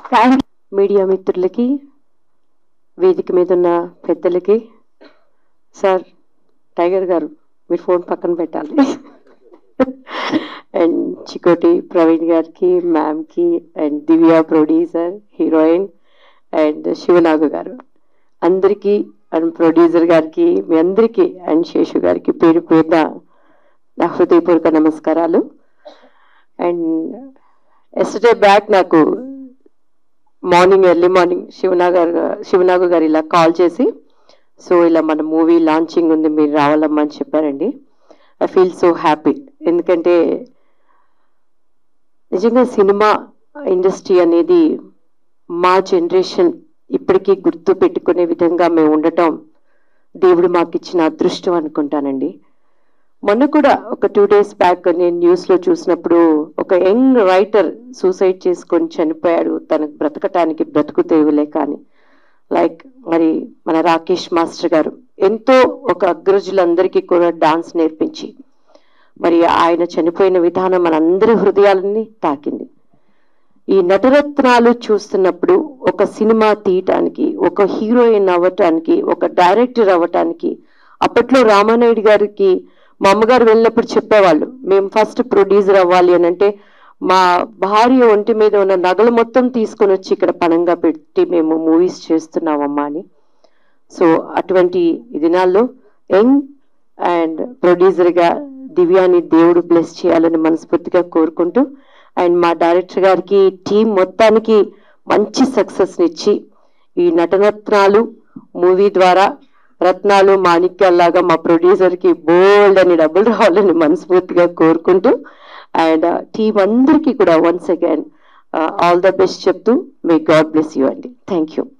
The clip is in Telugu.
థ్యాంక్ మీడియా మిత్రులకి వేదిక మీద ఉన్న పెద్దలకి సార్ టైగర్ గారు మీరు ఫోన్ పక్కన పెట్టాలి అండ్ చికోటి ప్రవీణ్ గారికి మ్యామ్కి and Divya producer heroine and Sivanagu garu అందరికీ అండ్ ప్రొడ్యూసర్ గారికి మీ అందరికీ అండ్ శేషు గారికి పేరు పేరున నా హృదయపూర్వక నమస్కారాలు అండ్ ఎస్టర్డే బ్యాక్ నాకు morning early morning Sivanagar Sivanagu garu ఇలా కాల్ చేసి సో ఇలా మన మూవీ లాంచింగ్ ఉంది మీరు రావాలమ్మా అని చెప్పారండి ఐ ఫీల్ సో హ్యాపీ ఎందుకంటే నిజంగా సినిమా ఇండస్ట్రీ అనేది మా జనరేషన్ ఇప్పటికీ గుర్తు పెట్టుకునే విధంగా మేము ఉండటం దేవుడు మాకు ఇచ్చిన అదృష్టం అనుకుంటానండి మొన్న కూడా ఒక టూ డేస్ బ్యాక్ నేను న్యూస్లో చూసినప్పుడు ఒక యంగ్ రైటర్ సూసైడ్ చేసుకొని చనిపోయాడు తనకు బ్రతకటానికి బ్రతుకు తెగులేక అని లైక్ మరి మన రాకేష్ మాస్టర్ గారు ఎంతో ఒక అగ్రజులందరికీ కూడా డాన్స్ నేర్పించి మరి ఆయన చనిపోయిన విధానం మనందరి హృదయాలని తాకింది ఈ నటరత్నాలు చూస్తున్నప్పుడు ఒక సినిమా తీయటానికి ఒక హీరోయిన్ అవ్వటానికి ఒక డైరెక్టర్ అవ్వటానికి అప్పట్లో రామానాయుడు గారికి మా అమ్మగారు వెళ్ళినప్పుడు చెప్పేవాళ్ళు మేము ఫస్ట్ ప్రొడ్యూసర్ అవ్వాలి అని అంటే మా భార్య ఒంటి మీద ఉన్న నగలు మొత్తం తీసుకొని వచ్చి ఇక్కడ పణంగా పెట్టి మేము మూవీస్ చేస్తున్నామమ్మా అని సో అటువంటి ఈ దినాల్లో యంగ్ అండ్ ప్రొడ్యూసర్గా దివ్యాని దేవుడు బ్లెస్ చేయాలని మనస్ఫూర్తిగా కోరుకుంటూ అండ్ మా డైరెక్టర్ గారికి టీం మొత్తానికి మంచి సక్సెస్నిచ్చి ఈ నటనత్నాలు మూవీ ద్వారా రత్నాలు మాణిక్యాల్లాగా మా ప్రొడ్యూసర్కి బోల్డ్ అని డబ్బులు రావాలని మనస్ఫూర్తిగా కోరుకుంటూ అండ్ టీం అందరికీ కూడా once again all the best చెప్తూ మే గాడ్ బ్లెస్ యూ అండి థ్యాంక్ యూ